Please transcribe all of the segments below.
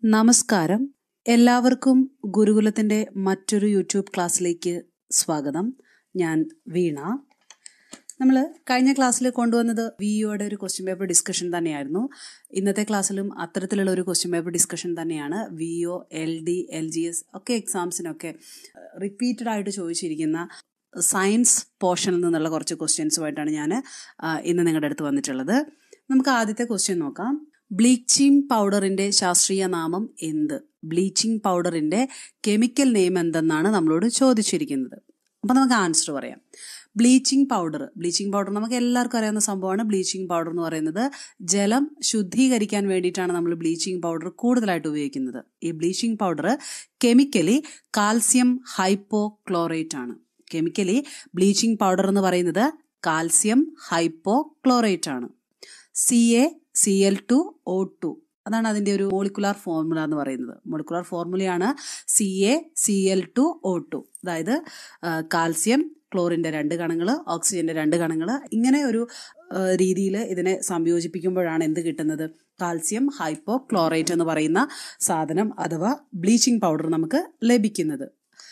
നമസ്കാരം എല്ലാവർക്കും ഗുരുകുലത്തിന്റെ മറ്റൊരു യൂട്യൂബ് ക്ലാസ്സിലേക്ക് സ്വാഗതം ഞാൻ വീണ നമ്മൾ കഴിഞ്ഞ ക്ലാസ്സിൽ കൊണ്ടുവന്നത് വിഒയുടെ ഒരു ക്വസ്റ്റ്യൻ പേപ്പർ ഡിസ്കഷൻ തന്നെയായിരുന്നു ഇന്നത്തെ ക്ലാസ്സിലും അത്തരത്തിലുള്ള ഒരു ക്വസ്റ്റ്യൻ പേപ്പർ ഡിസ്കഷൻ തന്നെയാണ് VEO L D L G S ഒക്കെ എക്സാംസിനൊക്കെ റിപ്പീറ്റഡ് ആയിട്ട് ചോദിച്ചിരിക്കുന്ന സയൻസ് പോർഷനിൽ നിന്നുള്ള കുറച്ച് ക്വസ്റ്റ്യൻസുമായിട്ടാണ് ഞാൻ ഇന്ന് നിങ്ങളുടെ അടുത്ത് വന്നിട്ടുള്ളത് നമുക്ക് ആദ്യത്തെ ക്വസ്റ്റ്യൻ നോക്കാം ബ്ലീച്ചിങ് പൗഡറിന്റെ ശാസ്ത്രീയ നാമം എന്ത് ബ്ലീച്ചിങ് പൗഡറിന്റെ കെമിക്കൽ നെയിം എന്തെന്നാണ് നമ്മളോട് ചോദിച്ചിരിക്കുന്നത് അപ്പം നമുക്ക് ആൻസർ പറയാം ബ്ലീച്ചിങ് പൗഡർ ബ്ലീച്ചിങ് പൗഡർ നമുക്ക് എല്ലാവർക്കും അറിയാവുന്ന സംഭവമാണ് ബ്ലീച്ചിങ് പൗഡർ എന്ന് പറയുന്നത് ജലം ശുദ്ധീകരിക്കാൻ വേണ്ടിയിട്ടാണ് നമ്മൾ ബ്ലീച്ചിങ് പൗഡർ കൂടുതലായിട്ട് ഉപയോഗിക്കുന്നത് ഈ bleaching powder chemically calcium hypochlorite ആണ് കെമിക്കലി ബ്ലീച്ചിങ് പൗഡർ എന്ന് പറയുന്നത് കാൽസ്യം ഹൈപ്പോ ക്ലോറേറ്റ് ആണ് C A C L two O two അതാണ് അതിന്റെ ഒരു മോളിക്കുലാർ ഫോർമുല എന്ന് പറയുന്നത് മോളിക്കുലാർ ഫോർമുലയാണ് C A C L two O two അതായത് കാൽസ്യം ക്ലോറിന്റെ രണ്ട് കണങ്ങൾ ഓക്സിജന്റെ രണ്ട് കണങ്ങൾ ഇങ്ങനെ ഒരു രീതിയിൽ ഇതിനെ സംയോജിപ്പിക്കുമ്പോഴാണ് എന്ത് കിട്ടുന്നത് കാൽസ്യം ഹൈപ്പോ ക്ലോറേറ്റ് എന്ന് പറയുന്ന സാധനം അഥവാ ബ്ലീച്ചിങ് പൗഡർ നമുക്ക് ലഭിക്കുന്നത്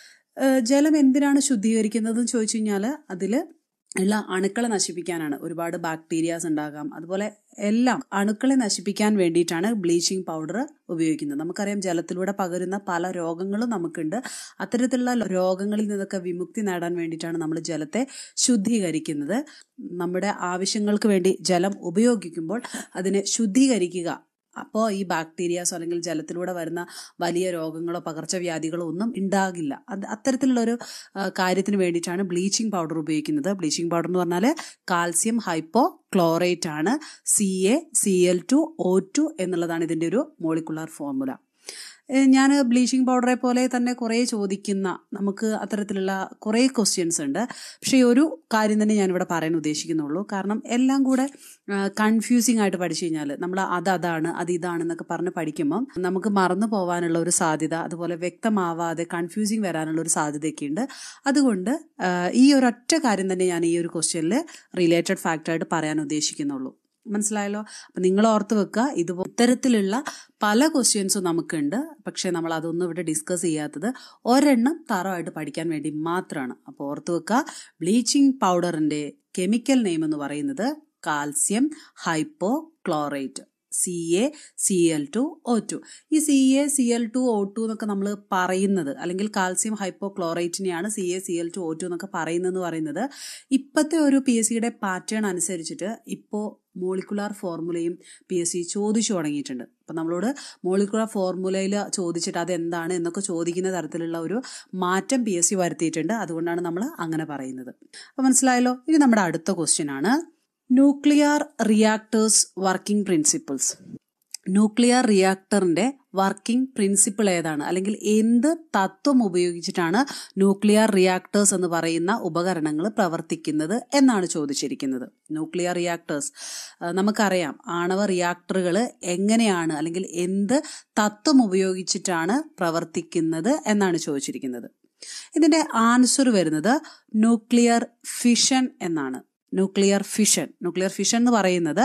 ജലം എന്തിനാണ് ശുദ്ധീകരിക്കുന്നത് എന്ന് ചോദിച്ചു കഴിഞ്ഞാൽ അതിൽ ഉള്ള അണുക്കളെ നശിപ്പിക്കാനാണ് ഒരുപാട് ബാക്ടീരിയാസ് ഉണ്ടാകാം അതുപോലെ എല്ലാം അണുക്കളെ നശിപ്പിക്കാൻ വേണ്ടിയിട്ടാണ് ബ്ലീച്ചിങ് പൗഡർ ഉപയോഗിക്കുന്നത് നമുക്കറിയാം ജലത്തിലൂടെ പകരുന്ന പല രോഗങ്ങളും നമുക്കുണ്ട് അത്തരത്തിലുള്ള രോഗങ്ങളിൽ നിന്നൊക്കെ വിമുക്തി നേടാൻ വേണ്ടിയിട്ടാണ് നമ്മൾ ജലത്തെ ശുദ്ധീകരിക്കുന്നത് നമ്മുടെ ആവശ്യങ്ങൾക്ക് വേണ്ടി ജലം ഉപയോഗിക്കുമ്പോൾ അതിനെ ശുദ്ധീകരിക്കുക അപ്പോൾ ഈ ബാക്ടീരിയാസോ അല്ലെങ്കിൽ ജലത്തിലൂടെ വരുന്ന വലിയ രോഗങ്ങളോ പകർച്ചവ്യാധികളോ ഒന്നും ഉണ്ടാകില്ല അത് അത്തരത്തിലുള്ള ഒരു കാര്യത്തിന് വേണ്ടിയിട്ടാണ് ബ്ലീച്ചിങ് പൗഡർ ഉപയോഗിക്കുന്നത് ബ്ലീച്ചിങ് പൗഡർ എന്ന് പറഞ്ഞാൽ കാൽസ്യം ഹൈപ്പോ ക്ലോറേറ്റ് ആണ് C A C L two O two എന്നുള്ളതാണ് ഇതിൻ്റെ ഒരു മോളിക്കുലാർ ഫോർമുല ഞാൻ ബ്ലീച്ചിങ് പൗഡറെ പോലെ തന്നെ കുറേ ചോദിക്കുന്ന നമുക്ക് അത്തരത്തിലുള്ള കുറേ ക്വസ്റ്റ്യൻസ് ഉണ്ട് പക്ഷേ ഒരു കാര്യം തന്നെ ഞാനിവിടെ പറയാൻ ഉദ്ദേശിക്കുന്നുള്ളൂ കാരണം എല്ലാം കൂടെ കൺഫ്യൂസിങ് ആയിട്ട് പഠിച്ചു കഴിഞ്ഞാൽ നമ്മൾ അത് അതാണ് അത് ഇതാണെന്നൊക്കെ പറഞ്ഞ് പഠിക്കുമ്പം നമുക്ക് മറന്നു പോകാനുള്ള ഒരു സാധ്യത അതുപോലെ വ്യക്തമാവാതെ കൺഫ്യൂസിങ് വരാനുള്ള ഒരു സാധ്യതയൊക്കെ ഉണ്ട് അതുകൊണ്ട് ഈ ഒരൊറ്റ കാര്യം തന്നെ ഞാൻ ഈ ഒരു ക്വസ്റ്റ്യനിൽ റിലേറ്റഡ് ഫാക്റ്റായിട്ട് പറയാൻ ഉദ്ദേശിക്കുന്നുള്ളൂ മനസ്സിലായല്ലോ അപ്പൊ നിങ്ങൾ ഓർത്ത് വെക്കുക ഇത് ഇത്തരത്തിലുള്ള പല ക്വസ്റ്റ്യൻസും നമുക്കുണ്ട് പക്ഷെ നമ്മൾ അതൊന്നും ഇവിടെ ഡിസ്കസ് ചെയ്യാത്തത് ഒരെണ്ണം തറവായിട്ട് പഠിക്കാൻ വേണ്ടി മാത്രമാണ് അപ്പോൾ ഓർത്ത് വെക്കുക ബ്ലീച്ചിങ് പൗഡറിന്റെ കെമിക്കൽ നെയിം എന്ന് പറയുന്നത് calcium hypochlorite C A C L two O two ഈ C A C L two O two എന്നൊക്കെ നമ്മൾ പറയുന്നത് അല്ലെങ്കിൽ കാൽസ്യം ഹൈപ്പോ ക്ലോറേറ്റിനെയാണ് C A C L two O two എന്നൊക്കെ പറയുന്നതെന്ന് പറയുന്നത് ഇപ്പോഴത്തെ ഒരു പി എസ് സിയുടെ പാറ്റേൺ അനുസരിച്ചിട്ട് ഇപ്പോൾ മോളിക്കുലാർ ഫോർമുലയും പി എസ് സി ചോദിച്ചു തുടങ്ങിയിട്ടുണ്ട് അപ്പം നമ്മളോട് മോളിക്കുലാർ ഫോർമുലയിൽ ചോദിച്ചിട്ട് അതെന്താണ് എന്നൊക്കെ ചോദിക്കുന്ന തരത്തിലുള്ള ഒരു മാറ്റം പി എസ് സി വരുത്തിയിട്ടുണ്ട് അതുകൊണ്ടാണ് നമ്മൾ അങ്ങനെ പറയുന്നത് അപ്പം മനസ്സിലായല്ലോ ഇനി നമ്മുടെ അടുത്ത ക്വസ്റ്റ്യൻ ആണ് nuclear reactors working principles nuclear റിയാക്ടറിന്റെ വർക്കിംഗ് പ്രിൻസിപ്പിൾ ഏതാണ് അല്ലെങ്കിൽ എന്ത് തത്വം ഉപയോഗിച്ചിട്ടാണ് ന്യൂക്ലിയർ റിയാക്ടേഴ്സ് എന്ന് പറയുന്ന ഉപകരണങ്ങൾ പ്രവർത്തിക്കുന്നത് എന്നാണ് ചോദിച്ചിരിക്കുന്നത് ന്യൂക്ലിയർ റിയാക്ടേഴ്സ് നമുക്കറിയാം ആണവ റിയാക്ടറുകൾ എങ്ങനെയാണ് അല്ലെങ്കിൽ എന്ത് തത്വം ഉപയോഗിച്ചിട്ടാണ് പ്രവർത്തിക്കുന്നത് എന്നാണ് ചോദിച്ചിരിക്കുന്നത് ഇതിന്റെ ആൻസർ വരുന്നത് ന്യൂക്ലിയർ ഫിഷൻ എന്നാണ് ന്യൂക്ലിയർ ഫിഷൻ ന്യൂക്ലിയർ ഫിഷൻ എന്ന് പറയുന്നത്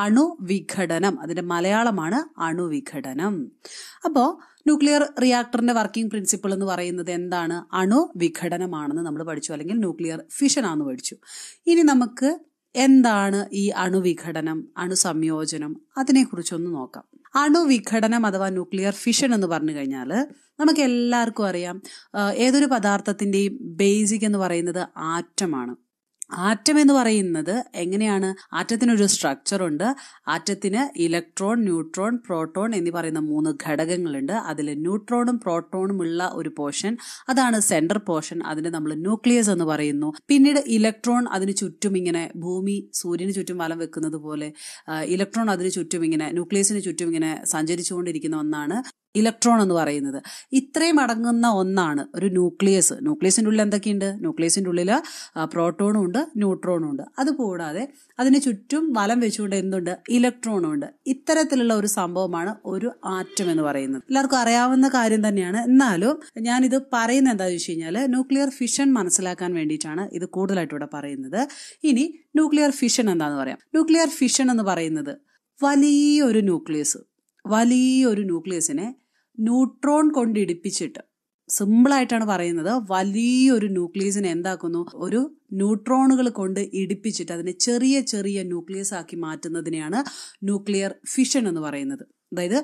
അണുവിഘടനം അതിന്റെ മലയാളമാണ് അണുവിഘടനം അപ്പോൾ ന്യൂക്ലിയർ റിയാക്ടറിന്റെ വർക്കിംഗ് പ്രിൻസിപ്പിൾ എന്ന് പറയുന്നത് എന്താണ് അണുവിഘടനമാണെന്ന് നമ്മൾ പഠിച്ചു അല്ലെങ്കിൽ ന്യൂക്ലിയർ ഫിഷൻ ആണെന്ന് പഠിച്ചു ഇനി നമുക്ക് എന്താണ് ഈ അണുവിഘടനം അണുസംയോജനം അതിനെക്കുറിച്ചൊന്ന് നോക്കാം അണുവിഘടനം അഥവാ ന്യൂക്ലിയർ ഫിഷൻ എന്ന് പറഞ്ഞു കഴിഞ്ഞാൽ നമുക്ക് എല്ലാവർക്കും അറിയാം ഏതൊരു പദാർത്ഥത്തിന്റെയും ബേസിക് എന്ന് പറയുന്നത് ആറ്റമാണ് ആറ്റം എന്ന് പറയുന്നത് എങ്ങനെയാണ് ആറ്റത്തിനൊരു സ്ട്രക്ചർ ഉണ്ട് ആറ്റത്തിന് ഇലക്ട്രോൺ ന്യൂട്രോൺ പ്രോട്ടോൺ എന്നീ പറയുന്ന മൂന്ന് ഘടകങ്ങളുണ്ട് അതിൽ ന്യൂട്രോണും പ്രോട്ടോണും ഉള്ള ഒരു പോർഷൻ അതാണ് സെന്റർ പോർഷൻ അതിന് നമ്മൾ ന്യൂക്ലിയസ് എന്ന് പറയുന്നു പിന്നീട് ഇലക്ട്രോൺ അതിന് ചുറ്റും ഇങ്ങനെ ഭൂമി സൂര്യന് ചുറ്റും വലം വെക്കുന്നത് പോലെ ഇലക്ട്രോൺ അതിന് ചുറ്റും ഇങ്ങനെ ന്യൂക്ലിയസിന് ചുറ്റും ഇങ്ങനെ സഞ്ചരിച്ചുകൊണ്ടിരിക്കുന്ന ഒന്നാണ് ഇലക്ട്രോൺ എന്ന് പറയുന്നത് ഇത്രയും അടങ്ങുന്ന ഒന്നാണ് ഒരു ന്യൂക്ലിയസ് ന്യൂക്ലിയസിന്റെ ഉള്ളിൽ എന്തൊക്കെയുണ്ട് ന്യൂക്ലിയസിന്റെ ഉള്ളിൽ പ്രോട്ടോണും ഉണ്ട് ന്യൂട്രോണും ഉണ്ട് അതുകൂടാതെ അതിന് ചുറ്റും വലം വെച്ചുകൊണ്ട് എന്തുണ്ട് ഇലക്ട്രോണും ഉണ്ട് ഇത്തരത്തിലുള്ള ഒരു സംഭവമാണ് ഒരു ആറ്റം എന്ന് പറയുന്നത് എല്ലാവർക്കും അറിയാവുന്ന കാര്യം തന്നെയാണ് എന്നാലും ഞാനിത് പറയുന്നത് എന്താണെന്ന് വെച്ച് കഴിഞ്ഞാൽ ന്യൂക്ലിയർ ഫിഷൻ മനസ്സിലാക്കാൻ വേണ്ടിയിട്ടാണ് ഇത് കൂടുതലായിട്ട് ഇവിടെ പറയുന്നത് ഇനി ന്യൂക്ലിയർ ഫിഷൻ എന്താണെന്ന് പറയാം ന്യൂക്ലിയർ ഫിഷൻ എന്ന് പറയുന്നത് വലിയൊരു ന്യൂക്ലിയസ് വലിയൊരു ന്യൂക്ലിയസിനെ ന്യൂട്രോൺ കൊണ്ട് ഇടിപ്പിച്ചിട്ട് സിമ്പിളായിട്ടാണ് പറയുന്നത് വലിയൊരു ന്യൂക്ലിയസിനെ എന്താക്കുന്നു ഒരു ന്യൂട്രോണുകൾ കൊണ്ട് ഇടിപ്പിച്ചിട്ട് അതിനെ ചെറിയ ചെറിയ ന്യൂക്ലിയസ് ആക്കി മാറ്റുന്നതിനെയാണ് ന്യൂക്ലിയർ ഫിഷൻ എന്ന് പറയുന്നത് അതായത്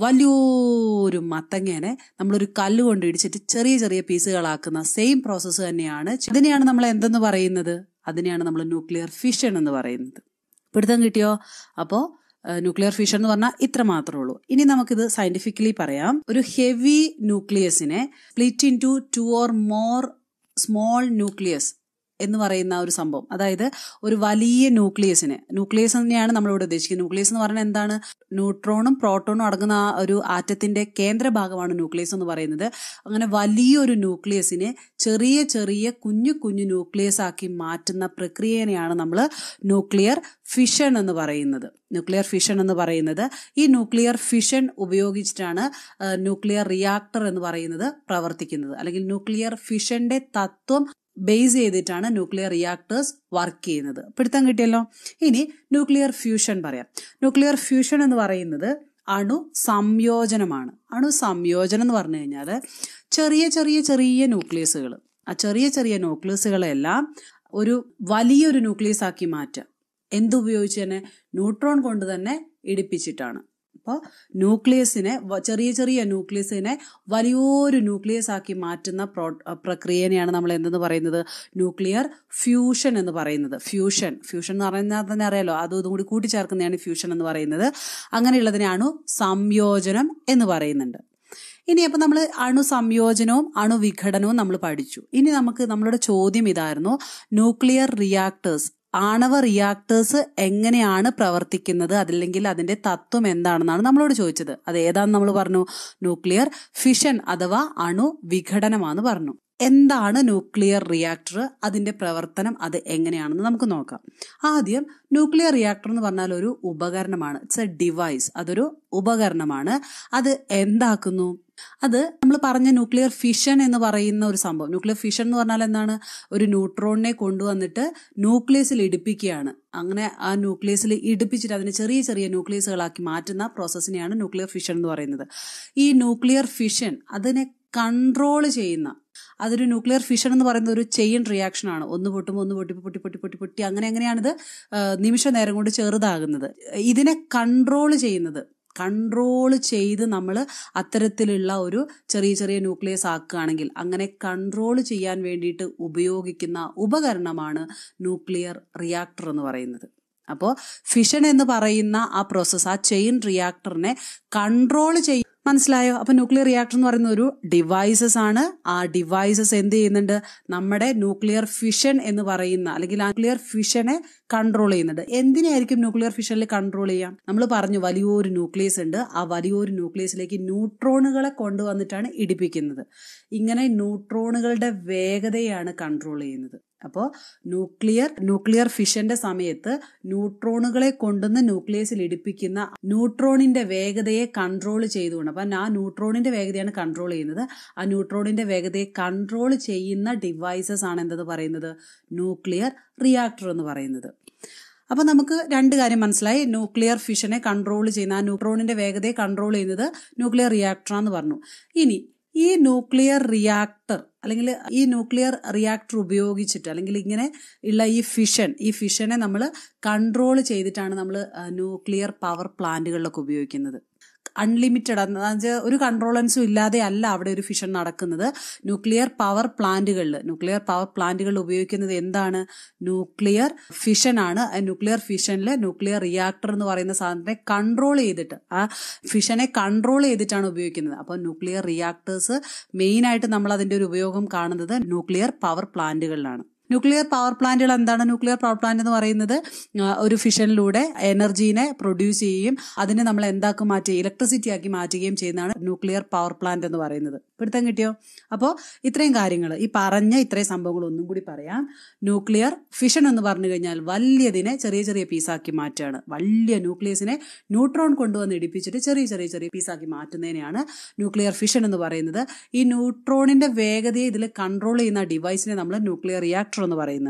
വലിയൊരു മത്തങ്ങേനെ നമ്മളൊരു കല്ല് കൊണ്ട് ഇടിച്ചിട്ട് ചെറിയ ചെറിയ പീസുകളാക്കുന്ന സെയിം പ്രോസസ്സ് തന്നെയാണ് ഇതിനെയാണ് നമ്മൾ എന്തെന്ന് പറയുന്നത് അതിനെയാണ് നമ്മൾ ന്യൂക്ലിയർ ഫിഷൻ എന്ന് പറയുന്നത് പിടുത്തം കിട്ടിയോ അപ്പോൾ ന്യൂക്ലിയർ ഫിഷൻ എന്ന് പറഞ്ഞാൽ ഇത്ര മാത്രമേ ഉള്ളൂ ഇനി നമുക്കിത് സയന്റിഫിക്കലി പറയാം ഒരു ഹെവി ന്യൂക്ലിയസിനെ split into two or more small nucleus എന്ന് പറയുന്ന ഒരു സംഭവം അതായത് ഒരു വലിയ ന്യൂക്ലിയസിനെ ന്യൂക്ലിയസ് തന്നെയാണ് നമ്മളിവിടെ ഉദ്ദേശിക്കുന്നത് ന്യൂക്ലിയസ് എന്ന് പറഞ്ഞാൽ എന്താണ് ന്യൂട്രോണും പ്രോട്ടോണും അടങ്ങുന്ന ആ ഒരു ആറ്റത്തിന്റെ കേന്ദ്ര ഭാഗമാണ് ന്യൂക്ലിയസ് എന്ന് പറയുന്നത് അങ്ങനെ വലിയൊരു ന്യൂക്ലിയസിനെ ചെറിയ ചെറിയ കുഞ്ഞു കുഞ്ഞു ന്യൂക്ലിയസ് ആക്കി മാറ്റുന്ന പ്രക്രിയനെയാണ് നമ്മൾ ന്യൂക്ലിയർ ഫിഷൻ എന്ന് പറയുന്നത് ന്യൂക്ലിയർ ഫിഷൻ എന്ന് പറയുന്നത് ഈ ന്യൂക്ലിയർ ഫിഷൻ ഉപയോഗിച്ചിട്ടാണ് ന്യൂക്ലിയർ റിയാക്ടർ എന്ന് പറയുന്നത് പ്രവർത്തിക്കുന്നത് അല്ലെങ്കിൽ ന്യൂക്ലിയർ ഫിഷന്റെ തത്വം ബേസ് ചെയ്തിട്ടാണ് ന്യൂക്ലിയർ റിയാക്ടേഴ്സ് വർക്ക് ചെയ്യുന്നത് പിടുത്തം കിട്ടിയല്ലോ ഇനി ന്യൂക്ലിയർ ഫ്യൂഷൻ പറയാം ന്യൂക്ലിയർ ഫ്യൂഷൻ എന്ന് പറയുന്നത് അണു സംയോജനമാണ് അണു സംയോജനം എന്ന് പറഞ്ഞു കഴിഞ്ഞാൽ ചെറിയ ചെറിയ ചെറിയ ന്യൂക്ലിയസുകൾ ആ ചെറിയ ചെറിയ ന്യൂക്ലിയസുകളെല്ലാം ഒരു വലിയൊരു ന്യൂക്ലിയസ് ആക്കി മാറ്റുക എന്തുപയോഗിച്ച് തന്നെ ന്യൂട്രോൺ കൊണ്ട് തന്നെ ഇടിപ്പിച്ചിട്ടാണ് അപ്പോൾ ന്യൂക്ലിയസിനെ ചെറിയ ചെറിയ ന്യൂക്ലിയസിനെ വലിയൊരു ന്യൂക്ലിയസ് ആക്കി മാറ്റുന്ന പ്രോ പ്രക്രിയനെയാണ് നമ്മൾ എന്തെന്ന് പറയുന്നത് ന്യൂക്ലിയർ ഫ്യൂഷൻ എന്ന് പറയുന്നത് ഫ്യൂഷൻ ഫ്യൂഷൻ എന്ന് പറയുന്നത് തന്നെ അറിയാലോ അതും ഇതും കൂടി കൂട്ടിച്ചേർക്കുന്നതാണ് ഫ്യൂഷൻ എന്ന് പറയുന്നത് അങ്ങനെയുള്ളതിനെയാണ് സംയോജനം എന്ന് പറയുന്നുണ്ട് ഇനി അപ്പോൾ നമ്മൾ അണു സംയോജനവും അണുവിഘടനവും നമ്മൾ പഠിച്ചു ഇനി നമുക്ക് നമ്മളുടെ ചോദ്യം ഇതായിരുന്നു ന്യൂക്ലിയർ റിയാക്ടേഴ്സ് ആണവ റിയാക്ടേഴ്സ് എങ്ങനെയാണ് പ്രവർത്തിക്കുന്നത് അതല്ലെങ്കിൽ അതിന്റെ തത്വം എന്താണെന്നാണ് നമ്മളോട് ചോദിച്ചത് അത് ഏതാണെന്ന് നമ്മൾ പറഞ്ഞു ന്യൂക്ലിയർ ഫിഷൻ അഥവാ അണു വിഘടനമാണെന്ന് പറഞ്ഞു എന്താണ് ന്യൂക്ലിയർ റിയാക്ടർ അതിന്റെ പ്രവർത്തനം അത് എങ്ങനെയാണെന്ന് നമുക്ക് നോക്കാം ആദ്യം ന്യൂക്ലിയർ റിയാക്ടർ എന്ന് പറഞ്ഞാൽ ഒരു ഉപകരണമാണ് ഇറ്റ്സ് എ ഡിവൈസ് അതൊരു ഉപകരണമാണ് അത് എന്താക്കുന്നു അത് നമ്മൾ പറഞ്ഞ ന്യൂക്ലിയർ ഫിഷൻ എന്ന് പറയുന്ന ഒരു സംഭവം ന്യൂക്ലിയർ ഫിഷൻ എന്ന് പറഞ്ഞാൽ എന്താണ് ഒരു ന്യൂട്രോണിനെ കൊണ്ടുവന്നിട്ട് ന്യൂക്ലിയസിൽ ഇടിപ്പിക്കുകയാണ് അങ്ങനെ ആ ന്യൂക്ലിയസിൽ ഇടിപ്പിച്ചിട്ട് അതിനെ ചെറിയ ചെറിയ ന്യൂക്ലിയസുകളാക്കി മാറ്റുന്ന പ്രോസസ്സിനെയാണ് ന്യൂക്ലിയർ ഫിഷൻ എന്ന് പറയുന്നത് ഈ ന്യൂക്ലിയർ ഫിഷൻ അതിനെ കൺട്രോൾ ചെയ്യുന്ന അതൊരു ന്യൂക്ലിയർ ഫിഷൻ എന്ന് പറയുന്ന ഒരു ചെയിൻ റിയാക്ഷൻ ആണ് ഒന്ന് പൊട്ടുമ്പോൾ ഒന്ന് പൊട്ടി പൊട്ടി പൊട്ടി പൊട്ടി പൊട്ടി അങ്ങനെ അങ്ങനെയാണിത് നിമിഷ നേരം കൊണ്ട് ചെറുതാകുന്നത് ഇതിനെ കൺട്രോൾ ചെയ്യുന്നത് കൺട്രോൾ ചെയ്ത് നമ്മൾ അത്തരത്തിലുള്ള ഒരു ചെറിയ ചെറിയ ന്യൂക്ലിയസ് ആക്കുകയാണെങ്കിൽ അങ്ങനെ കൺട്രോൾ ചെയ്യാൻ വേണ്ടിയിട്ട് ഉപയോഗിക്കുന്ന ഉപകരണമാണ് ന്യൂക്ലിയർ റിയാക്ടർ എന്ന് പറയുന്നത് അപ്പോൾ ഫിഷൻ എന്ന് പറയുന്ന ആ പ്രോസസ്സ് ആ ചെയിൻ റിയാക്ടറിനെ കൺട്രോൾ ചെയ്യും മനസ്സിലായോ അപ്പൊ ന്യൂക്ലിയർ റിയാക്ടർ എന്ന് പറയുന്ന ഒരു ഡിവൈസസ് ആണ് ആ ഡിവൈസസ് എന്ത് ചെയ്യുന്നുണ്ട് നമ്മുടെ ന്യൂക്ലിയർ ഫിഷൻ എന്ന് പറയുന്ന അല്ലെങ്കിൽ ന്യൂക്ലിയർ ഫിഷനെ കൺട്രോൾ ചെയ്യുന്നുണ്ട് എന്തിനായിരിക്കും ന്യൂക്ലിയർ ഫിഷനിൽ കൺട്രോൾ ചെയ്യാം നമ്മൾ പറഞ്ഞു വലിയൊരു ന്യൂക്ലിയസ് ഉണ്ട് ആ വലിയൊരു ന്യൂക്ലിയസിലേക്ക് ന്യൂട്രോണുകളെ കൊണ്ടുവന്നിട്ടാണ് ഇടിപ്പിക്കുന്നത് ഇങ്ങനെ ന്യൂട്രോണുകളുടെ വേഗതയാണ് കൺട്രോൾ ചെയ്യുന്നത് അപ്പോൾ ന്യൂക്ലിയർ ന്യൂക്ലിയർ ഫിഷന്റെ സമയത്ത് ന്യൂട്രോണുകളെ കൊണ്ടുവന്ന് ന്യൂക്ലിയസിൽ ഇടിപ്പിക്കുന്ന ന്യൂട്രോണിന്റെ വേഗതയെ കൺട്രോൾ ചെയ്തുകൊണ്ട് അപ്പം ആ ന്യൂട്രോണിന്റെ വേഗതയാണ് കൺട്രോൾ ചെയ്യുന്നത് ആ ന്യൂട്രോണിന്റെ വേഗതയെ കൺട്രോൾ ചെയ്യുന്ന ഡിവൈസസ് ആണ് എന്തെന്ന് പറയുന്നത് ന്യൂക്ലിയർ റിയാക്ടർ എന്ന് പറയുന്നത് അപ്പൊ നമുക്ക് രണ്ട് കാര്യം മനസ്സിലായി ന്യൂക്ലിയർ ഫിഷനെ കൺട്രോൾ ചെയ്യുന്ന ആ ന്യൂട്രോണിന്റെ വേഗതയെ കൺട്രോൾ ചെയ്യുന്നത് ന്യൂക്ലിയർ റിയാക്ടറാന്ന് പറഞ്ഞു ഇനി ഈ ന്യൂക്ലിയർ റിയാക്ടർ അല്ലെങ്കിൽ ഈ ന്യൂക്ലിയർ റിയാക്ടർ ഉപയോഗിച്ചിട്ട് അല്ലെങ്കിൽ ഇങ്ങനെ ഉള്ള ഈ ഫിഷൻ ഈ ഫിഷനെ നമ്മൾ കൺട്രോൾ ചെയ്തിട്ടാണ് നമ്മൾ ന്യൂക്ലിയർ പവർ പ്ലാന്റുകളിലൊക്കെ ഉപയോഗിക്കുന്നത് അൺലിമിറ്റഡ് എന്നുവെച്ചാൽ ഒരു കൺട്രോളൻസും ഇല്ലാതെ അല്ല അവിടെ ഒരു ഫിഷൻ നടക്കുന്നത് ന്യൂക്ലിയർ പവർ പ്ലാന്റുകളിൽ ന്യൂക്ലിയർ പവർ പ്ലാന്റുകളിൽ ഉപയോഗിക്കുന്നത് എന്താണ് ന്യൂക്ലിയർ ഫിഷൻ ആണ് ന്യൂക്ലിയർ ഫിഷനിൽ ന്യൂക്ലിയർ റിയാക്ടർ എന്ന് പറയുന്ന സാധനത്തെ കൺട്രോൾ ചെയ്തിട്ട് ആ ഫിഷനെ കൺട്രോൾ ചെയ്തിട്ടാണ് ഉപയോഗിക്കുന്നത് അപ്പോൾ ന്യൂക്ലിയർ റിയാക്ടേഴ്സ് മെയിൻ ആയിട്ട് നമ്മൾ അതിന്റെ ഒരു ഉപയോഗം കാണുന്നത് ന്യൂക്ലിയർ പവർ പ്ലാന്റുകളിലാണ് ന്യൂക്ലിയർ പവർ പ്ലാന്റുകൾ എന്താണ് ന്യൂക്ലിയർ പവർ പ്ലാന്റ് എന്ന് പറയുന്നത് ഒരു ഫിഷനിലൂടെ എനർജീനെ പ്രൊഡ്യൂസ് ചെയ്യുകയും അതിനെ നമ്മൾ എന്താക്കി മാറ്റി ഇലക്ട്രിസിറ്റി ആക്കി മാറ്റുകയും ചെയ്യുന്നതാണ് ന്യൂക്ലിയർ പവർ പ്ലാന്റ് എന്ന് പറയുന്നത് പിടുത്തം കിട്ടിയോ അപ്പോൾ ഇത്രയും കാര്യങ്ങൾ ഈ പറഞ്ഞ ഇത്രയും സംഭവങ്ങൾ ഒന്നും കൂടി പറയാം ന്യൂക്ലിയർ ഫിഷൻ എന്ന് പറഞ്ഞു കഴിഞ്ഞാൽ വലിയതിനെ ചെറിയ ചെറിയ പീസാക്കി മാറ്റുകയാണ് വലിയ ന്യൂക്ലിയസിനെ ന്യൂട്രോൺ കൊണ്ടുവന്ന് ഇടിപ്പിച്ചിട്ട് ചെറിയ ചെറിയ ചെറിയ പീസാക്കി മാറ്റുന്നതിനെയാണ് ന്യൂക്ലിയർ ഫിഷൻ എന്ന് പറയുന്നത് ഈ ന്യൂട്രോണിന്റെ വേഗതയെ ഇതിൽ കൺട്രോൾ ചെയ്യുന്ന ഡിവൈസിനെ നമ്മൾ ന്യൂക്ലിയർ റിയാക്ടർ എന്ന് പറയുന്നുണ്ട്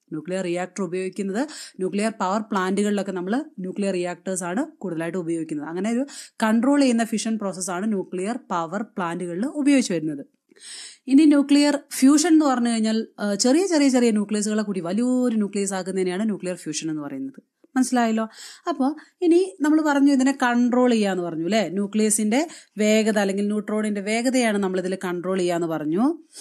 ന്യൂക്ലിയർ റിയാക്ടർ ഉപയോഗിക്കുന്നത് ന്യൂക്ലിയർ പവർ പ്ലാന്റുകളിലൊക്കെ നമ്മൾ ന്യൂക്ലിയർ റിയാക്ടേഴ്സ് ആണ് കൂടുതലായിട്ട് ഉപയോഗിക്കുന്നത് അങ്ങനെ ഒരു കൺട്രോൾ ചെയ്യുന്ന ഫിഷൻ പ്രോസസ്സാണ് ന്യൂക്ലിയർ പവർ പ്ലാന്റുകളിൽ ഉപയോഗിച്ച് വരുന്നത് ഇനി ന്യൂക്ലിയർ ഫ്യൂഷൻ എന്ന് പറഞ്ഞു കഴിഞ്ഞാൽ ആ, ചെറിയ ചെറിയ ചെറിയ ന്യൂക്ലിയസുകളെ കൂടി വലിയൊരു ന്യൂക്ലിയസ് ആക്കുന്നതിനെയാണ് ന്യൂക്ലിയർ ഫ്യൂഷൻ എന്ന് പറയുന്നത് മനസ്സിലായല്ലോ അപ്പോൾ ഇനി നമ്മൾ പറഞ്ഞു ഇതിനെ കൺട്രോൾ ചെയ്യാന്ന് പറഞ്ഞു അല്ലേ ന്യൂക്ലിയസിന്റെ വേഗത അല്ലെങ്കിൽ ന്യൂട്രോണിന്റെ വേഗതയാണ് നമ്മൾ ഇതിൽ കൺട്രോൾ ചെയ്യാന്ന് പറഞ്ഞു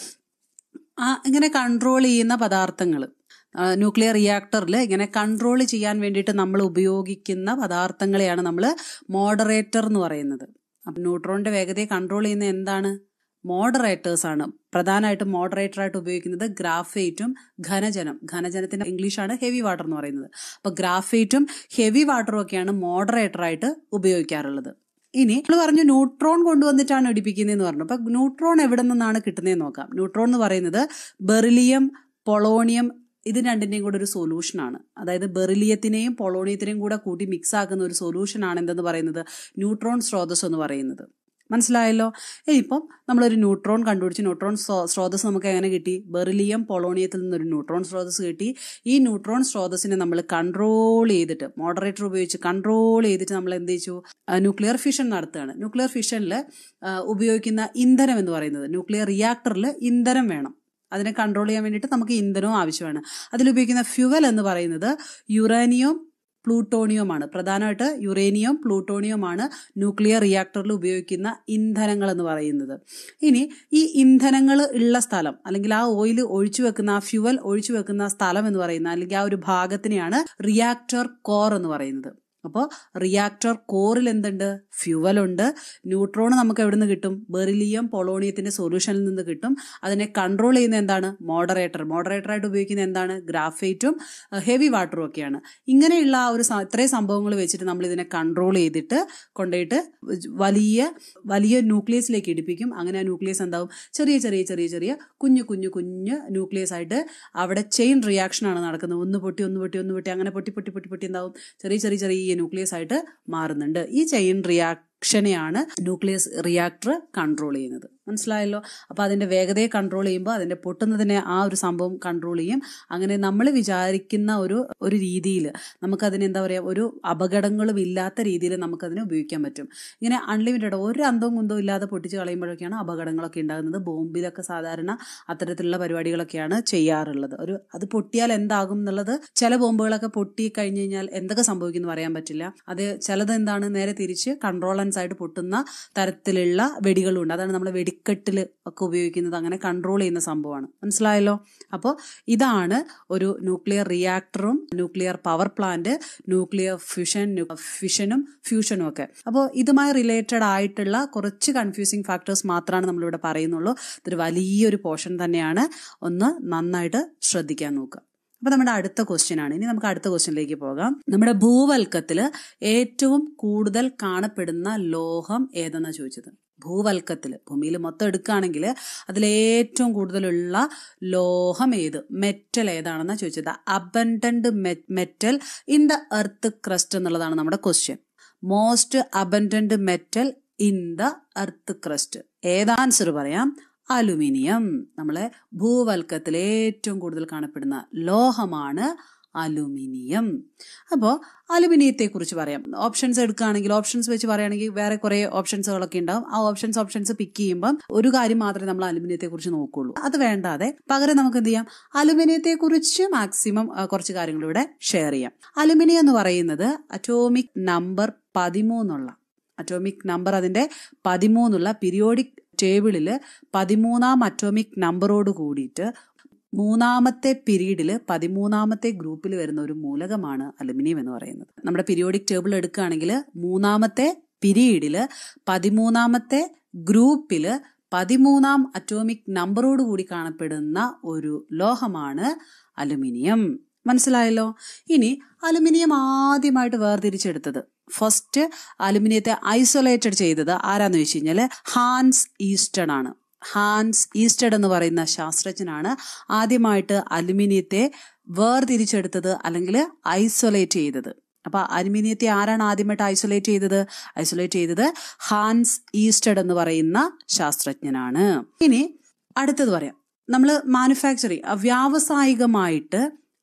ആ ഇങ്ങനെ കൺട്രോൾ ചെയ്യുന്ന പദാർത്ഥങ്ങൾ ന്യൂക്ലിയർ റിയാക്ടറിൽ ഇങ്ങനെ കൺട്രോൾ ചെയ്യാൻ വേണ്ടിയിട്ട് നമ്മൾ ഉപയോഗിക്കുന്ന പദാർത്ഥങ്ങളെയാണ് നമ്മൾ മോഡറേറ്റർ എന്ന് പറയുന്നത് അപ്പം ന്യൂട്രോണിന്റെ വേഗതയെ കൺട്രോൾ ചെയ്യുന്ന എന്താണ് മോഡറേറ്റേഴ്സ് ആണ് പ്രധാനമായിട്ടും മോഡറേറ്റർ ആയിട്ട് ഉപയോഗിക്കുന്നത് ഗ്രാഫൈറ്റും ഘനജനം ഘനജനത്തിന്റെ ഇംഗ്ലീഷാണ് ഹെവി വാട്ടർ എന്ന് പറയുന്നത് അപ്പൊ ഗ്രാഫൈറ്റും ഹെവി വാട്ടറും ഒക്കെയാണ് മോഡറേറ്റർ ആയിട്ട് ഉപയോഗിക്കാറുള്ളത് ഇനി നമ്മൾ പറഞ്ഞു ന്യൂട്രോൺ കൊണ്ടുവന്നിട്ടാണ് ഇടിപ്പിക്കുന്നതെന്ന് പറഞ്ഞു അപ്പൊ ന്യൂട്രോൺ എവിടെ നിന്നാണ് കിട്ടുന്നതെന്ന് നോക്കാം ന്യൂട്രോൺ എന്ന് പറയുന്നത് ബെറിലിയം പൊളോണിയം ഇത് രണ്ടിന്റെയും കൂടെ ഒരു സൊല്യൂഷനാണ് അതായത് ബെറിലിയത്തിനെയും പൊളോണിയത്തിനെയും കൂടെ കൂട്ടി മിക്സ് ആക്കുന്ന ഒരു സൊല്യൂഷനാണ് എന്തെന്ന് പറയുന്നത് ന്യൂട്രോൺ സ്രോതസ് എന്ന് പറയുന്നത് മനസ്സിലായല്ലോ ഇനിയിപ്പം നമ്മളൊരു ന്യൂട്രോൺ കണ്ടുപിടിച്ച് ന്യൂട്രോൺ സ്രോ- സ്രോതസ് നമുക്ക് എങ്ങനെ കിട്ടി ബെറിലിയം പൊളോണിയത്തിൽ നിന്നൊരു ന്യൂട്രോൺ സ്രോതസ് കിട്ടി ഈ ന്യൂട്രോൺ സ്രോതസ്സിനെ നമ്മൾ കൺട്രോൾ ചെയ്തിട്ട് മോഡറേറ്റർ ഉപയോഗിച്ച് കൺട്രോൾ ചെയ്തിട്ട് നമ്മൾ എന്ത് ചെയ്തു ന്യൂക്ലിയർ ഫിഷൻ നടത്തുകയാണ് ന്യൂക്ലിയർ ഫിഷനിൽ ഉപയോഗിക്കുന്ന ഇന്ധനം എന്ന് പറയുന്നത് ന്യൂക്ലിയർ റിയാക്ടറിൽ ഇന്ധനം വേണം അതിനെ കൺട്രോൾ ചെയ്യാൻ വേണ്ടിയിട്ട് നമുക്ക് ഇന്ധനവും ആവശ്യമാണ് അതിലുപയോഗിക്കുന്ന ഫ്യുവൽ എന്ന് പറയുന്നത് യുറാനിയം പ്ലൂട്ടോണിയമാണ് പ്രധാനമായിട്ട് യുറേനിയം പ്ലൂട്ടോണിയമാണ് ന്യൂക്ലിയർ റിയാക്ടറിൽ ഉപയോഗിക്കുന്ന ഇന്ധനങ്ങൾ എന്ന് പറയുന്നത് ഇനി ഈ ഇന്ധനങ്ങൾ ഉള്ള സ്ഥലം അല്ലെങ്കിൽ ആ ഓയിൽ ഒഴിച്ചു വെക്കുന്ന ആ ഫ്യുവൽ ഒഴിച്ചു വെക്കുന്ന സ്ഥലം എന്ന് പറയുന്ന അല്ലെങ്കിൽ ആ ഒരു ഭാഗത്തിനെയാണ് റിയാക്ടർ കോർ എന്ന് പറയുന്നത് അപ്പോൾ റിയാക്ടർ കോറിൽ എന്തുണ്ട് ഫ്യുവൽ ഉണ്ട് ന്യൂട്രോൺ നമുക്ക് എവിടെ നിന്ന് കിട്ടും ബെറിലിയം പൊളോണിയത്തിന്റെ സൊല്യൂഷനിൽ നിന്ന് കിട്ടും അതിനെ കൺട്രോൾ ചെയ്യുന്ന എന്താണ് മോഡറേറ്റർ മോഡറേറ്റർ ആയിട്ട് ഉപയോഗിക്കുന്ന എന്താണ് ഗ്രാഫൈറ്റും ഹെവി വാട്ടറും ഒക്കെയാണ് ഇങ്ങനെയുള്ള ആ ഒരു സ- ഇത്രയും സംഭവങ്ങൾ വെച്ചിട്ട് നമ്മൾ ഇതിനെ കൺട്രോൾ ചെയ്തിട്ട് കൊണ്ടുപോയിട്ട് വലിയ വലിയ ന്യൂക്ലിയസിലേക്ക് ഇടിപ്പിക്കും അങ്ങനെ ആ ന്യൂക്ലിയസ് എന്താവും ചെറിയ ചെറിയ ചെറിയ ചെറിയ കുഞ്ഞു കുഞ്ഞു കുഞ്ഞു ന്യൂക്ലിയസ് ആയിട്ട് അവിടെ ചെയിൻ റിയാക്ഷൻ ആണ് നടക്കുന്നത് ഒന്ന് പൊട്ടി ഒന്ന് പൊട്ടി ഒന്ന് പൊട്ടി അങ്ങനെ പൊട്ടി പൊട്ടി പൊട്ടി പൊട്ടി എന്താവും ചെറിയ ചെറിയ ചെറിയ ന്യൂക്ലിയസ് ആയിട്ട് മാറുന്നുണ്ട് ഈ ചെയിൻ റിയാക്ഷനെയാണ് ന്യൂക്ലിയസ് റിയാക്ടർ കൺട്രോൾ ചെയ്യുന്നത് മനസ്സിലായല്ലോ അപ്പൊ അതിന്റെ വേഗതയെ കൺട്രോൾ ചെയ്യുമ്പോൾ അതിന്റെ പൊട്ടുന്നതിനെ ആ ഒരു സംഭവം കൺട്രോൾ ചെയ്യും അങ്ങനെ നമ്മൾ വിചാരിക്കുന്ന ഒരു ഒരു രീതിയിൽ നമുക്കതിന് എന്താ പറയുക ഒരു അപകടങ്ങളും ഇല്ലാത്ത രീതിയിൽ നമുക്കതിനെ ഉപയോഗിക്കാൻ പറ്റും ഇങ്ങനെ അൺലിമിറ്റഡ് ഒരു അന്തവും കുന്തവും ഇല്ലാതെ പൊട്ടിച്ച് കളയുമ്പോഴൊക്കെയാണ് അപകടങ്ങളൊക്കെ ഉണ്ടാകുന്നത് ബോംബിലൊക്കെ സാധാരണ അത്തരത്തിലുള്ള പരിപാടികളൊക്കെയാണ് ചെയ്യാറുള്ളത് ഒരു അത് പൊട്ടിയാൽ എന്താകും എന്നുള്ളത് ചില ബോംബുകളൊക്കെ പൊട്ടി കഴിഞ്ഞു കഴിഞ്ഞാൽ എന്തൊക്കെ സംഭവിക്കുന്നു പറയാൻ പറ്റില്ല അത് ചിലത് എന്താണ് നേരെ തിരിച്ച് കൺട്രോളൻസ് ആയിട്ട് പൊട്ടുന്ന തരത്തിലുള്ള വെടികളുണ്ട് അതാണ് നമ്മൾ വെടിക്കെട്ടിൽ ഒക്കെ ഉപയോഗിക്കുന്നത് അങ്ങനെ കൺട്രോൾ ചെയ്യുന്ന സംഭവമാണ് മനസ്സിലായല്ലോ അപ്പോൾ ഇതാണ് ഒരു ന്യൂക്ലിയർ റിയാക്ടറും nuclear power plant nuclear fusion ഫിഷനും ഫ്യൂഷനും ഒക്കെ അപ്പോൾ ഇതുമായി റിലേറ്റഡ് ആയിട്ടുള്ള കുറച്ച് കൺഫ്യൂസിങ് ഫാക്ടേഴ്സ് മാത്രമാണ് നമ്മളിവിടെ പറയുന്നുള്ളൂ ഇതൊരു വലിയൊരു പോർഷൻ തന്നെയാണ് ഒന്ന് നന്നായിട്ട് ശ്രദ്ധിക്കാൻ നോക്കുക അപ്പൊ നമ്മുടെ അടുത്ത ക്വസ്റ്റ്യൻ ആണ് ഇനി നമുക്ക് അടുത്ത ക്വസ്റ്റ്യനിലേക്ക് പോകാം നമ്മുടെ ഭൂവൽക്കത്തില് ഏറ്റവും കൂടുതൽ കാണപ്പെടുന്ന ലോഹം ഏതെന്നാ ചോദിച്ചത് ഭൂവൽക്കത്തില് ഭൂമിയിൽ മൊത്തം എടുക്കുകയാണെങ്കിൽ അതിലേറ്റവും കൂടുതലുള്ള ലോഹം ഏത് മെറ്റൽ ഏതാണെന്നാ ചോദിച്ചത് abundant metal in the earth crust എന്നുള്ളതാണ് നമ്മുടെ question most abundant metal in the earth crust ഏതാ ആൻസർ പറയാം അലുമിനിയം നമ്മളെ ഭൂവൽക്കത്തിൽ ഏറ്റവും കൂടുതൽ കാണപ്പെടുന്ന ലോഹമാണ് അലുമിനിയം അപ്പോൾ അലുമിനിയത്തെ കുറിച്ച് പറയാം ഓപ്ഷൻസ് എടുക്കുകയാണെങ്കിൽ ഓപ്ഷൻസ് വെച്ച് പറയുകയാണെങ്കിൽ വേറെ കുറെ ഓപ്ഷൻസുകളൊക്കെ ഉണ്ടാവും ആ ഓപ്ഷൻസ് ഓപ്ഷൻസ് പിക്ക് ചെയ്യുമ്പോൾ ഒരു കാര്യം മാത്രമേ നമ്മൾ അലുമിനിയത്തെ കുറിച്ച് നോക്കുള്ളൂ അത് വേണ്ടാതെ പകരം നമുക്ക് എന്ത് ചെയ്യാം അലുമിനിയത്തെ കുറിച്ച് മാക്സിമം കുറച്ച് കാര്യങ്ങൾ ഇവിടെ ഷെയർ ചെയ്യാം അലുമിനിയം എന്ന് പറയുന്നത് അറ്റോമിക് നമ്പർ പതിമൂന്നുള്ള അറ്റോമിക് നമ്പർ അതിന്റെ പതിമൂന്നുള്ള പീരിയോഡിക് ടേബിളിൽ പതിമൂന്നാം അറ്റോമിക് നമ്പറോട് കൂടിയിട്ട് മൂന്നാമത്തെ പീരീഡിൽ പതിമൂന്നാമത്തെ ഗ്രൂപ്പിൽ വരുന്ന ഒരു മൂലകമാണ് അലുമിനിയം എന്ന് പറയുന്നത് നമ്മുടെ പീരിയോഡിക് ടേബിൾ എടുക്കുകയാണെങ്കിൽ മൂന്നാമത്തെ പീരീഡിൽ പതിമൂന്നാമത്തെ ഗ്രൂപ്പിൽ പതിമൂന്നാം അറ്റോമിക് നമ്പറോട് കൂടി കാണപ്പെടുന്ന ഒരു ലോഹമാണ് അലുമിനിയം മനസ്സിലായല്ലോ ഇനി അലുമിനിയം ആദ്യമായിട്ട് വേർതിരിച്ചെടുത്തത് ഫസ്റ്റ് അലുമിനിയത്തെ ഐസൊലേറ്റഡ് ചെയ്തത് ആരാന്ന് വെച്ച് കഴിഞ്ഞാല് ഹാൻസ് ഈസ്റ്റൺ ആണ് ഹാൻസ് ഈസ്റ്റഡ് എന്ന് പറയുന്ന ശാസ്ത്രജ്ഞനാണ് ആദ്യമായിട്ട് അലുമിനിയത്തെ വേർതിരിച്ചെടുത്തത് അല്ലെങ്കിൽ ഐസൊലേറ്റ് ചെയ്തത് അപ്പൊ അലുമിനിയത്തെ ആരാണ് ആദ്യമായിട്ട് ഐസൊലേറ്റ് ചെയ്തത് ഐസൊലേറ്റ് ചെയ്തത് ഹാൻസ് ഈസ്റ്റഡ് എന്ന് പറയുന്ന ശാസ്ത്രജ്ഞനാണ് ഇനി അടുത്തത് പറയാം നമ്മൾ മാനുഫാക്ചറിങ് വ്യാവസായികമായിട്ട്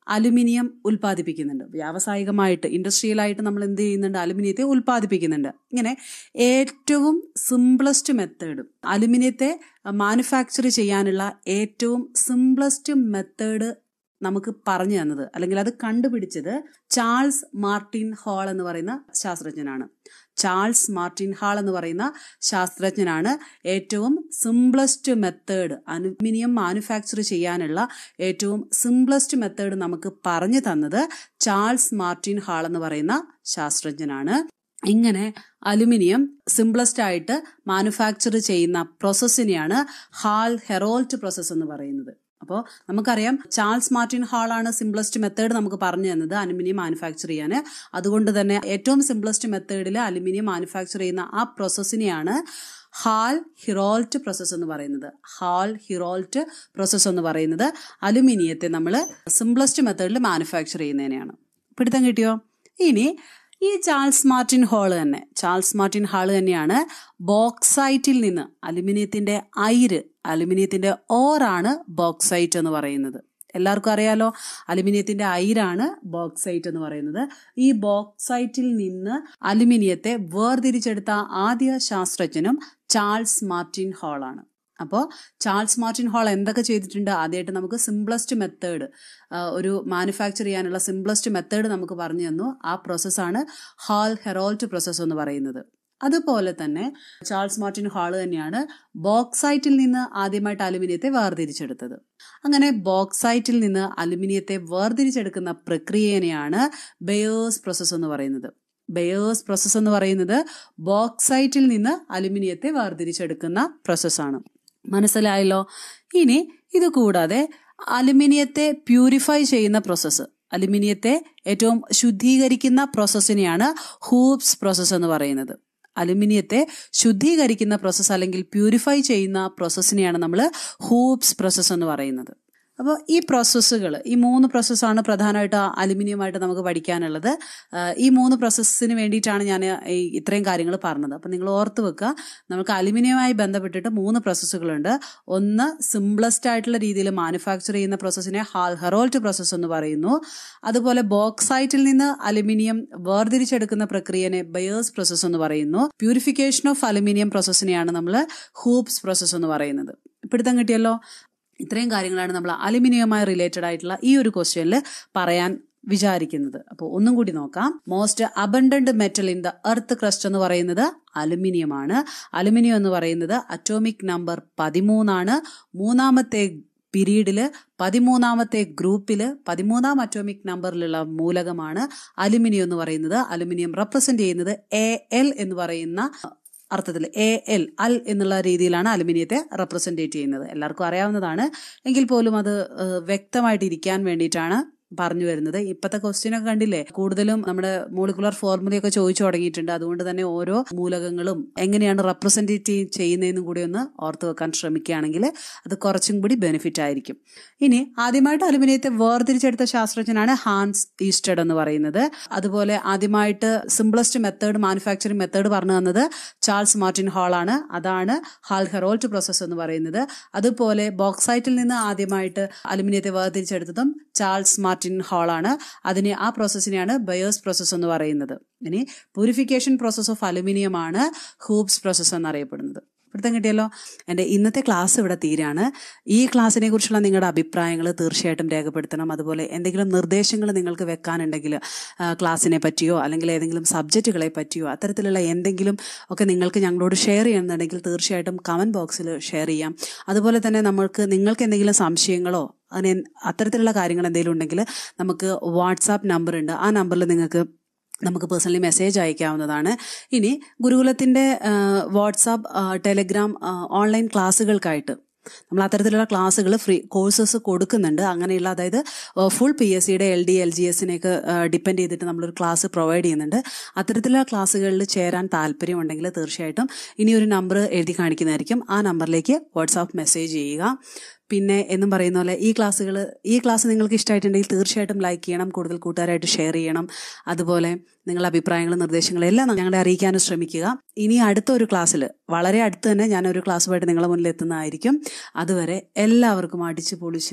അലുമിനിയം ഉൽപ്പാദിപ്പിക്കുന്നുണ്ട് വ്യാവസായികമായിട്ട് ഇൻഡസ്ട്രിയലായിട്ട് നമ്മൾ എന്ത് ചെയ്യുന്നുണ്ട് അലുമിനിയത്തെ ഉൽപ്പാദിപ്പിക്കുന്നുണ്ട് ഇങ്ങനെ ഏറ്റവും സിംപ്ലസ്റ്റ് മെത്തേഡ് അലുമിനിയത്തെ മാനുഫാക്ചർ ചെയ്യാനുള്ള ഏറ്റവും സിംപ്ലസ്റ്റ് മെത്തേഡ് നമുക്ക് പറഞ്ഞു തന്നത് അല്ലെങ്കിൽ അത് കണ്ടുപിടിച്ചത് ചാൾസ് മാർട്ടിൻ ഹാൾ എന്ന് പറയുന്ന ശാസ്ത്രജ്ഞനാണ് ചാൾസ് മാർട്ടിൻ ഹാൾ എന്ന് പറയുന്ന ശാസ്ത്രജ്ഞനാണ് ഏറ്റവും സിംപ്ലസ്റ്റ് മെത്തേഡ് അലുമിനിയം മാനുഫാക്ചർ ചെയ്യാനുള്ള ഏറ്റവും സിംപ്ലസ്റ്റ് മെത്തേഡ് നമുക്ക് പറഞ്ഞു തന്നത് ചാൾസ് മാർട്ടിൻ ഹാൾ എന്ന് പറയുന്ന ശാസ്ത്രജ്ഞനാണ് ഇങ്ങനെ അലുമിനിയം സിംപ്ലസ്റ്റ് ആയിട്ട് മാനുഫാക്ചർ ചെയ്യുന്ന പ്രോസസ്സിനെയാണ് ഹാൾ ഹെറോൾട്ട് പ്രോസസ്സ് എന്ന് പറയുന്നത് അപ്പോൾ നമുക്കറിയാം ചാൾസ് മാർട്ടിൻ ഹാളാണ് സിംപ്ലസ്റ്റ് മെത്തേഡ് നമുക്ക് പറഞ്ഞു തന്നത് അലുമിനിയം മാനുഫാക്ചർ ചെയ്യാൻ അതുകൊണ്ട് തന്നെ ഏറ്റവും സിംപ്ലസ്റ്റ് മെത്തേഡിൽ അലുമിനിയം മാനുഫാക്ചർ ചെയ്യുന്ന ആ പ്രോസസ്സിനെയാണ് ഹാൾ ഹിറോൾട്ട് പ്രോസസ്സ് എന്ന് പറയുന്നത് ഹാൾ ഹിറോൾട്ട് പ്രോസസ്സ് എന്ന് പറയുന്നത് അലുമിനിയത്തെ നമ്മൾ സിംപ്ലസ്റ്റ് മെത്തേഡിൽ മാനുഫാക്ചർ ചെയ്യുന്നതിനെയാണ് പിടുത്തം കിട്ടിയോ ഇനി ഈ ചാൾസ് മാർട്ടിൻ ഹാള് തന്നെ ചാൾസ് മാർട്ടിൻ ഹാള് തന്നെയാണ് ബോക്സൈറ്റിൽ നിന്ന് അലുമിനിയത്തിന്റെ അയിര് അലുമിനിയത്തിന്റെ ഓറാണ് ബോക്സൈറ്റ് എന്ന് പറയുന്നത് എല്ലാവർക്കും അറിയാലോ അലുമിനിയത്തിന്റെ അയിരാണ് ബോക്സൈറ്റ് എന്ന് പറയുന്നത് ഈ ബോക്സൈറ്റിൽ നിന്ന് അലുമിനിയത്തെ വേർതിരിച്ചെടുത്ത ആദ്യ ശാസ്ത്രജ്ഞനും ചാൾസ് മാർട്ടിൻ ഹാളാണ് അപ്പോൾ ചാൾസ് മാർട്ടിൻ ഹാൾ എന്തൊക്കെ ചെയ്തിട്ടുണ്ട് ആദ്യമായിട്ട് നമുക്ക് സിംപ്ലസ്റ്റ് മെത്തേഡ് ഒരു മാനുഫാക്ചർ ചെയ്യാനുള്ള സിംപ്ലസ്റ്റ് മെത്തേഡ് നമുക്ക് പറഞ്ഞു തന്നു ആ പ്രോസസ്സാണ് ഹാൾ ഹെറോൾട്ട് പ്രോസസ്സ് എന്ന് പറയുന്നത് അതുപോലെ തന്നെ ചാൾസ് മാർട്ടിൻ ഹാൾ തന്നെയാണ് ബോക്സൈറ്റിൽ നിന്ന് ആദ്യമായിട്ട് അലുമിനിയത്തെ വേർതിരിച്ചെടുത്തത് അങ്ങനെ ബോക്സൈറ്റിൽ നിന്ന് അലുമിനിയത്തെ വേർതിരിച്ചെടുക്കുന്ന പ്രക്രിയനെയാണ് ബയേഴ്സ് പ്രോസസ്സ് എന്ന് പറയുന്നത് ബയേഴ്സ് പ്രോസസ്സ് എന്ന് പറയുന്നത് ബോക്സൈറ്റിൽ നിന്ന് അലുമിനിയത്തെ വേർതിരിച്ചെടുക്കുന്ന പ്രോസസ്സാണ് മനസ്സിലായല്ലോ ഇനി ഇത് കൂടാതെ അലുമിനിയത്തെ പ്യൂരിഫൈ ചെയ്യുന്ന പ്രോസസ്സ് അലുമിനിയത്തെ ഏറ്റവും ശുദ്ധീകരിക്കുന്ന പ്രോസസ്സിനെയാണ് ഹൂപ്സ് പ്രോസസ്സ് എന്ന് പറയുന്നത് അലുമിനിയത്തെ ശുദ്ധീകരിക്കുന്ന പ്രോസസ്സ് അല്ലെങ്കിൽ പ്യൂരിഫൈ ചെയ്യുന്ന പ്രോസസ്സിനെയാണ് നമ്മൾ ഹൂപ്സ് പ്രോസസ്സ് എന്ന് പറയുന്നത് അപ്പോൾ ഈ പ്രോസസ്സുകൾ ഈ മൂന്ന് പ്രോസസ്സാണ് പ്രധാനമായിട്ട് അലുമിനിയമായിട്ട് നമുക്ക് പഠിക്കാനുള്ളത് ഈ മൂന്ന് പ്രോസസ്സിന് വേണ്ടിയിട്ടാണ് ഞാൻ ഈ ഇത്രയും കാര്യങ്ങൾ പറഞ്ഞത് അപ്പം നിങ്ങൾ ഓർത്ത് വെക്കുക നമുക്ക് അലുമിനിയവുമായി ബന്ധപ്പെട്ടിട്ട് മൂന്ന് പ്രോസസ്സുകളുണ്ട് ഒന്ന് സിംപ്ലസ്റ്റ് ആയിട്ടുള്ള രീതിയിൽ മാനുഫാക്ചർ ചെയ്യുന്ന പ്രോസസ്സിനെ ഹാൾ ഹെറോൾട്ട് പ്രോസസ്സ് എന്ന് പറയുന്നു അതുപോലെ ബോക്സൈറ്റിൽ നിന്ന് അലുമിനിയം വേർതിരിച്ചെടുക്കുന്ന പ്രക്രിയനെ ബയേഴ്സ് പ്രോസസ്സ് എന്ന് പറയുന്നു പ്യൂരിഫിക്കേഷൻ ഓഫ് അലുമിനിയം പ്രോസസ്സിനെയാണ് നമ്മൾ ഹൂപ്സ് പ്രോസസ്സ് എന്ന് പറയുന്നത് പിടുത്തം കിട്ടിയല്ലോ ഇത്രയും കാര്യങ്ങളാണ് നമ്മൾ അലുമിനിയവുമായി റിലേറ്റഡ് ആയിട്ടുള്ള ഈ ഒരു ക്വസ്റ്റ്യനിൽ പറയാൻ വിചാരിക്കുന്നത് അപ്പോൾ ഒന്നും കൂടി നോക്കാം most abundant metal in the earth crust എന്ന് പറയുന്നത് അലുമിനിയമാണ് അലുമിനിയം എന്ന് പറയുന്നത് അറ്റോമിക് നമ്പർ പതിമൂന്നാണ് മൂന്നാമത്തെ പീരീഡില് പതിമൂന്നാമത്തെ ഗ്രൂപ്പില് പതിമൂന്നാം അറ്റോമിക് നമ്പറിലുള്ള മൂലകമാണ് അലുമിനിയം എന്ന് പറയുന്നത് അലുമിനിയം റെപ്രസെന്റ് ചെയ്യുന്നത് എ എൽ എന്ന് പറയുന്ന അർത്ഥത്തിൽ എ എൽ അൽ എന്നുള്ള രീതിയിലാണ് അലുമിനിയത്തെ റെപ്രസെൻറ്റേറ്റ് ചെയ്യുന്നത് എല്ലാവർക്കും അറിയാവുന്നതാണ് എങ്കിൽ പോലും അത് വ്യക്തമായിട്ട് ഇരിക്കാൻ വേണ്ടിയിട്ടാണ് പറഞ്ഞു വരുന്നത് ഇപ്പോഴത്തെ ക്വസ്റ്റ്യൻ ഒക്കെ കണ്ടില്ലേ കൂടുതലും നമ്മുടെ മോളിക്കുലർ ഫോർമുലയൊക്കെ ചോദിച്ചു തുടങ്ങിയിട്ടുണ്ട് അതുകൊണ്ട് തന്നെ ഓരോ മൂലകങ്ങളും എങ്ങനെയാണ് റെപ്രസെൻറ്റേറ്റ് ചെയ്യുന്നതെന്നും കൂടി ഒന്ന് ഓർത്ത് വെക്കാൻ ശ്രമിക്കുകയാണെങ്കിൽ അത് കുറച്ചും കൂടി ബെനിഫിറ്റ് ആയിരിക്കും ഇനി ആദ്യമായിട്ട് അലുമിനിയത്തെ വേർതിരിച്ചെടുത്ത ശാസ്ത്രജ്ഞനാണ് ഹാൻസ് ഈസ്റ്റഡ് എന്ന് പറയുന്നത് അതുപോലെ ആദ്യമായിട്ട് സിംപ്ലസ്റ്റ് മെത്തേഡ് മാനുഫാക്ചറിംഗ് മെത്തേഡ് പറഞ്ഞു തന്നത് ചാൾസ് മാർട്ടിൻ ഹാൾ ആണ് അതാണ് ഹാൾ ഹെറോൾട്ട് പ്രോസസ്സ് എന്ന് പറയുന്നത് അതുപോലെ ബോക്സൈറ്റിൽ നിന്ന് ആദ്യമായിട്ട് അലുമിനിയത്തെ വേർതിരിച്ചെടുത്തതും ചാൾസ് മാർട്ടിൻ ഹാളാണ് അതിന് ആ പ്രോസസ്സിനെയാണ് ബയേഴ്സ് പ്രോസസ്സ് എന്ന് പറയുന്നത് ഇനി പ്യൂരിഫിക്കേഷൻ പ്രോസസ് ഓഫ് അലുമിനിയം ആണ് ഹൂപ്സ് പ്രോസസ്സ് എന്നറിയപ്പെടുന്നത് പിടുത്തം കിട്ടിയല്ലോ എൻ്റെ ഇന്നത്തെ ക്ലാസ് ഇവിടെ തീരാണ് ഈ ക്ലാസ്സിനെ കുറിച്ചുള്ള നിങ്ങളുടെ അഭിപ്രായങ്ങൾ തീർച്ചയായിട്ടും രേഖപ്പെടുത്തണം അതുപോലെ എന്തെങ്കിലും നിർദ്ദേശങ്ങൾ നിങ്ങൾക്ക് വെക്കാനുണ്ടെങ്കിൽ ക്ലാസ്സിനെ പറ്റിയോ അല്ലെങ്കിൽ ഏതെങ്കിലും സബ്ജക്റ്റുകളെ പറ്റിയോ അത്തരത്തിലുള്ള എന്തെങ്കിലും ഒക്കെ നിങ്ങൾക്ക് ഞങ്ങളോട് ഷെയർ ചെയ്യുന്നുണ്ടെങ്കിൽ തീർച്ചയായിട്ടും കമൻറ്റ് ബോക്സിൽ ഷെയർ ചെയ്യാം അതുപോലെ തന്നെ നമ്മൾക്ക് നിങ്ങൾക്ക് എന്തെങ്കിലും സംശയങ്ങളോ അങ്ങനെ അത്തരത്തിലുള്ള കാര്യങ്ങൾ എന്തെങ്കിലും ഉണ്ടെങ്കിൽ നമുക്ക് വാട്സാപ്പ് നമ്പർ ഉണ്ട് ആ നമ്പറിൽ നിങ്ങൾക്ക് നമുക്ക് പേഴ്സണലി മെസ്സേജ് അയക്കാവുന്നതാണ് ഇനി ഗുരുകുലത്തിൻ്റെ വാട്സാപ്പ് ടെലഗ്രാം ഓൺലൈൻ ക്ലാസ്സുകൾക്കായിട്ട് നമ്മൾ അത്തരത്തിലുള്ള ക്ലാസ്സുകൾ ഫ്രീ കോഴ്സസ് കൊടുക്കുന്നുണ്ട് അങ്ങനെയുള്ള അതായത് ഫുൾ പി എസ് സിയുടെ എൽ ഡി എൽ ജി എസിനെയൊക്കെ ഡിപ്പെൻഡ് ചെയ്തിട്ട് നമ്മളൊരു ക്ലാസ് പ്രൊവൈഡ് ചെയ്യുന്നുണ്ട് അത്തരത്തിലുള്ള ക്ലാസ്സുകളിൽ ചേരാൻ താല്പര്യമുണ്ടെങ്കിൽ തീർച്ചയായിട്ടും ഇനി ഒരു നമ്പർ എഴുതി കാണിക്കുന്നതായിരിക്കും ആ നമ്പറിലേക്ക് വാട്സാപ്പ് മെസ്സേജ് ചെയ്യുക പിന്നെ എന്നും പറയുന്ന പോലെ ഈ ക്ലാസ്സുകൾ ഈ ക്ലാസ് നിങ്ങൾക്ക് ഇഷ്ടമായിട്ടുണ്ടെങ്കിൽ തീർച്ചയായിട്ടും ലൈക്ക് ചെയ്യണം കൂടുതൽ കൂട്ടുകാരായിട്ട് ഷെയർ ചെയ്യണം അതുപോലെ നിങ്ങളുടെ അഭിപ്രായങ്ങളും നിർദ്ദേശങ്ങളും എല്ലാം ഞങ്ങളെ അറിയിക്കാനും ശ്രമിക്കുക ഇനി അടുത്ത ഒരു ക്ലാസ്സിൽ വളരെ അടുത്ത് തന്നെ ഞാൻ ഒരു ക്ലാസ്സുമായിട്ട് നിങ്ങളുടെ മുന്നിൽ എത്തുന്നതായിരിക്കും അതുവരെ എല്ലാവർക്കും അടിച്ചു പൊളിച്ച്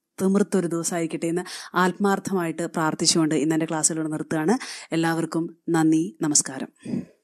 തിമിർത്തൊരു ദിവസമായിരിക്കട്ടെ എന്ന് ആത്മാർത്ഥമായിട്ട് പ്രാർത്ഥിച്ചുകൊണ്ട് ഇന്നെൻ്റെ ക്ലാസ്സിലൂടെ നിർത്തുകയാണ് എല്ലാവർക്കും നന്ദി നമസ്കാരം